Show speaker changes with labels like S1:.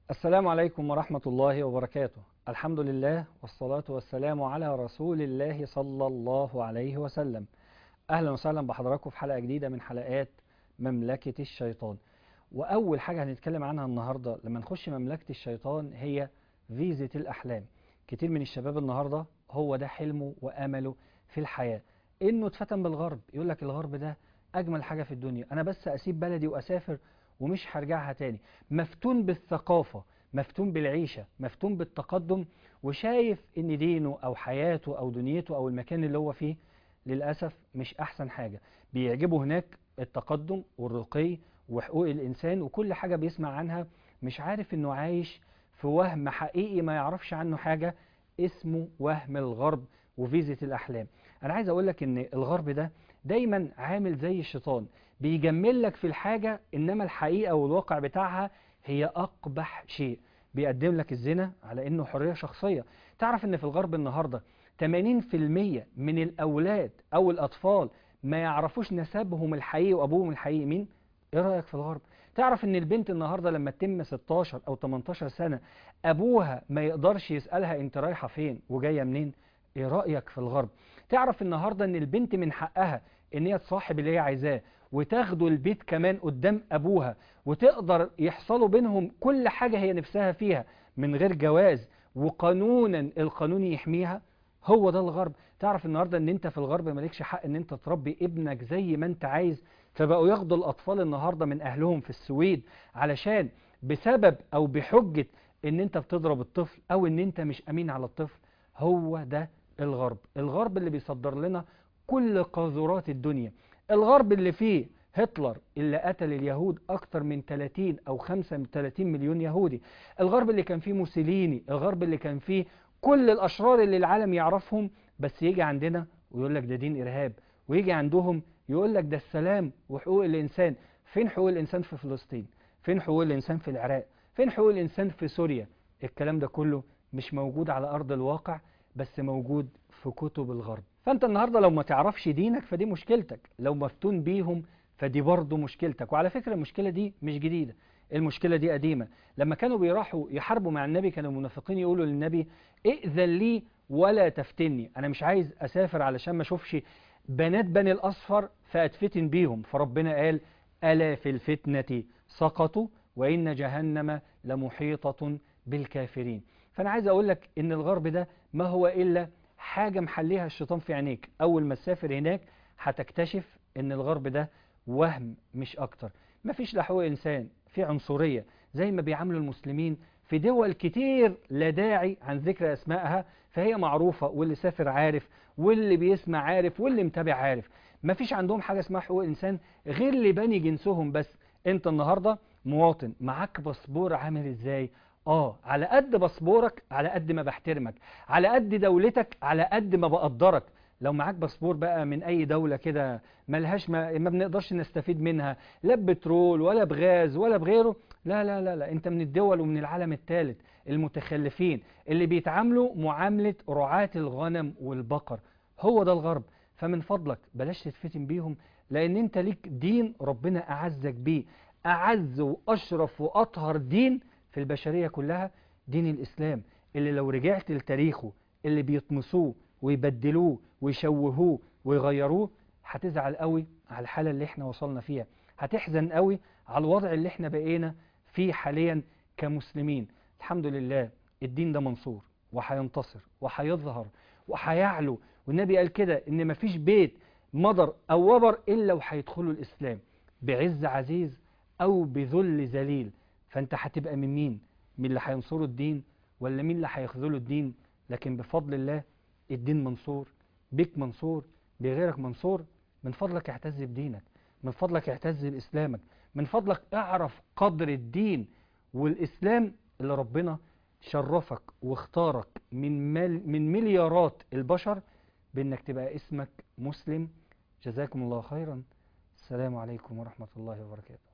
S1: السلام عليكم ورحمة الله وبركاته الحمد لله والصلاة والسلام على رسول الله صلى الله عليه وسلم أهلا وسهلا بحضراتكم في حلقة جديدة من حلقات مملكة الشيطان وأول حاجة هنتكلم عنها النهاردة لما نخش مملكة الشيطان هي فيزة الأحلام كتير من الشباب النهاردة هو ده حلمه وأمله في الحياة إنه اتفتن بالغرب يقول لك الغرب ده أجمل حاجة في الدنيا أنا بس أسيب بلدي وأسافر ومش هرجعها تاني مفتون بالثقافة مفتون بالعيشة مفتون بالتقدم وشايف ان دينه او حياته او دنيته او المكان اللي هو فيه للأسف مش احسن حاجة بيعجبه هناك التقدم والرقي وحقوق الانسان وكل حاجة بيسمع عنها مش عارف انه عايش في وهم حقيقي ما يعرفش عنه حاجة اسمه وهم الغرب وفيزة الاحلام انا عايز اقول لك ان الغرب ده دايما عامل زي الشيطان بيجمل لك في الحاجة إنما الحقيقة والواقع بتاعها هي أقبح شيء بيقدم لك الزنا على إنه حرية شخصية تعرف إن في الغرب النهاردة 80% من الأولاد أو الأطفال ما يعرفوش نسبهم الحقيقي وأبوهم الحقيقي مين؟ إيه رأيك في الغرب؟ تعرف إن البنت النهاردة لما تتم 16 أو 18 سنة أبوها ما يقدرش يسألها أنت رايحة فين وجاية منين؟ إيه رأيك في الغرب؟ تعرف النهاردة إن البنت من حقها إن هي تصاحب اللي هي عايزاه وتاخده البيت كمان قدام أبوها وتقدر يحصلوا بينهم كل حاجة هي نفسها فيها من غير جواز وقانونا القانون يحميها هو ده الغرب تعرف النهاردة ان انت في الغرب مالكش حق ان انت تربي ابنك زي ما انت عايز فبقوا ياخدوا الاطفال النهاردة من اهلهم في السويد علشان بسبب او بحجة ان انت بتضرب الطفل او ان انت مش امين على الطفل هو ده الغرب الغرب اللي بيصدر لنا كل قاذورات الدنيا الغرب اللي فيه هتلر اللي قتل اليهود أكتر من 30 أو 35 مليون يهودي الغرب اللي كان فيه موسوليني الغرب اللي كان فيه كل الأشرار اللي العالم يعرفهم بس يجي عندنا ويقول لك ده دين إرهاب ويجي عندهم يقول لك ده السلام وحقوق الإنسان فين حقوق الإنسان في فلسطين فين حقوق الإنسان في العراق فين حقوق الإنسان في سوريا الكلام ده كله مش موجود على أرض الواقع بس موجود في كتب الغرب فانت النهاردة لو ما تعرفش دينك فدي مشكلتك لو مفتون بيهم فدي برضه مشكلتك وعلى فكرة المشكلة دي مش جديدة المشكلة دي قديمة لما كانوا بيروحوا يحاربوا مع النبي كانوا المنافقين يقولوا للنبي ائذن لي ولا تفتني انا مش عايز اسافر علشان ما اشوفش بنات بني الاصفر فاتفتن بيهم فربنا قال الا في الفتنة سقطوا وان جهنم لمحيطة بالكافرين فانا عايز اقول لك ان الغرب ده ما هو الا حاجة محليها الشيطان في عينيك أول ما تسافر هناك هتكتشف إن الغرب ده وهم مش أكتر مفيش لا حقوق إنسان في عنصرية زي ما بيعاملوا المسلمين في دول كتير لا داعي عن ذكر أسمائها فهي معروفة واللي سافر عارف واللي بيسمع عارف واللي متابع عارف مفيش عندهم حاجة اسمها حقوق إنسان غير لبني جنسهم بس أنت النهاردة مواطن معاك باسبور عامل إزاي اه على قد باسبورك على قد ما بحترمك على قد دولتك على قد ما بقدرك لو معاك باسبور بقى من اي دولة كده ملهاش ما, ما بنقدرش نستفيد منها لا بترول ولا بغاز ولا بغيره لا لا لا لا انت من الدول ومن العالم الثالث المتخلفين اللي بيتعاملوا معاملة رعاة الغنم والبقر هو ده الغرب فمن فضلك بلاش تتفتن بيهم لان انت ليك دين ربنا اعزك بيه اعز واشرف واطهر دين في البشرية كلها دين الإسلام اللي لو رجعت لتاريخه اللي بيطمسوه ويبدلوه ويشوهوه ويغيروه هتزعل قوي على الحالة اللي احنا وصلنا فيها هتحزن قوي على الوضع اللي احنا بقينا فيه حاليا كمسلمين الحمد لله الدين ده منصور وهينتصر وهيظهر وهيعلو والنبي قال كده ان مفيش بيت مضر او وبر الا وهيدخلوا الاسلام بعز عزيز او بذل ذليل فانت هتبقى من مين من اللي هينصروا الدين ولا مين اللي هيخذلوا الدين لكن بفضل الله الدين منصور بك منصور بغيرك منصور من فضلك اعتز بدينك من فضلك اعتز بإسلامك من فضلك اعرف قدر الدين والإسلام اللي ربنا شرفك واختارك من, مل من مليارات البشر بأنك تبقى اسمك مسلم جزاكم الله خيرا السلام عليكم ورحمة الله وبركاته